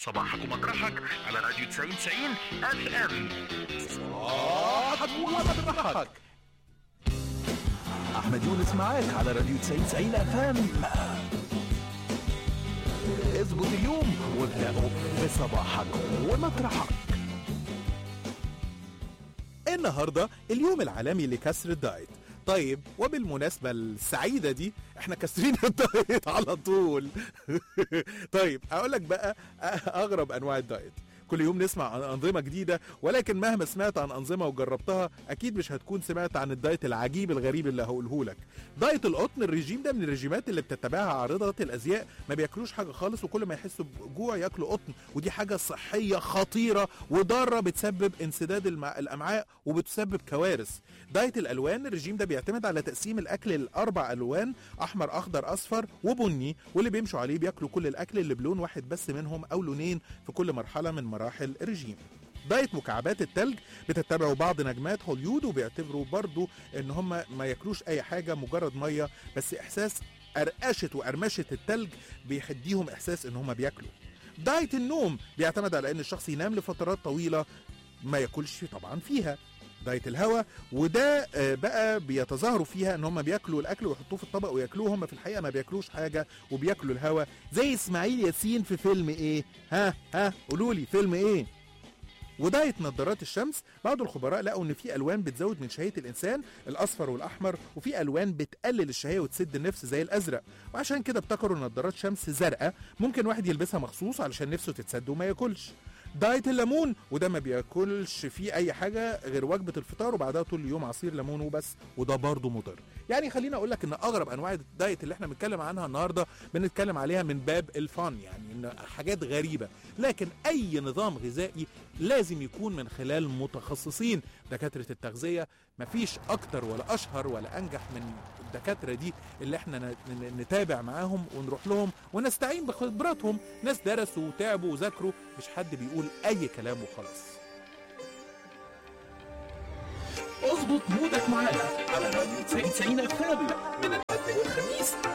صباحك ومطرحك على راديو 90 90 اف ام صباحك ومطرحك احمد يونس معاك على راديو 90 90 اف ام اظبط اليوم وابدأوا بصباحك ومطرحك النهارده اليوم العالمي لكسر الدايت طيب وبالمناسبة السعيدة دي احنا كاسرين الدايت على طول طيب هقول لك بقى اغرب انواع الدايت كل يوم نسمع عن انظمه جديده ولكن مهما سمعت عن انظمه وجربتها اكيد مش هتكون سمعت عن الدايت العجيب الغريب اللي هقوله لك دايت القطن الرجيم ده من الرجيمات اللي بتتبعها عارضه الازياء ما بياكلوش حاجه خالص وكل ما يحسوا بجوع ياكلوا قطن ودي حاجه صحيه خطيره وضاره بتسبب انسداد المع... الامعاء وبتسبب كوارث دايت الالوان الرجيم ده بيعتمد على تقسيم الاكل لاربع الوان احمر اخضر اصفر وبني واللي بيمشوا عليه بياكلوا كل الاكل اللي بلون واحد بس منهم او لونين في كل مرحله من مراحل الرجيم دايت مكعبات التلج بتتبعوا بعض نجمات هوليود وبيعتبروا برضو ان هم ما ياكلوش اي حاجه مجرد ميه بس احساس قرقشه وقرمشه التلج بيحديهم احساس ان هم بياكلوا دايت النوم بيعتمد على ان الشخص ينام لفترات طويله ما ياكلش طبعا فيها دايت الهواء وده آه، بقى بيتظاهروا فيها ان هم بياكلوا الاكل ويحطوه في الطبق وياكلوه هم في الحقيقه ما بياكلوش حاجه وبياكلوا الهواء زي اسماعيل ياسين في فيلم ايه ها ها قولوا لي فيلم ايه ودايت نظارات الشمس بعض الخبراء لقوا ان في الوان بتزود من شهيه الانسان الاصفر والاحمر وفي الوان بتقلل الشهيه وتسد النفس زي الازرق وعشان كده ابتكروا نظارات شمس زرقاء ممكن واحد يلبسها مخصوص علشان نفسه تتسد وما ياكلش دايت الليمون وده ما بياكلش فيه اي حاجه غير وجبه الفطار وبعدها طول اليوم عصير ليمون وبس وده برضه مضر يعني خليني اقول لك ان اغرب انواع الدايت اللي احنا بنتكلم عنها النهارده بنتكلم عليها من باب الفن يعني ان حاجات غريبه لكن اي نظام غذائي لازم يكون من خلال متخصصين دكاتره التغذيه مفيش اكتر ولا اشهر ولا انجح من الدكاتره دي اللي احنا ن- ن- نتابع معاهم ونروح لهم ونستعين بخبراتهم ناس درسوا وتعبوا وذاكروا مش حد بيقول اي كلام وخلاص اظبط مودك معانا على راديو 90 90 اف ام من الحد والخميس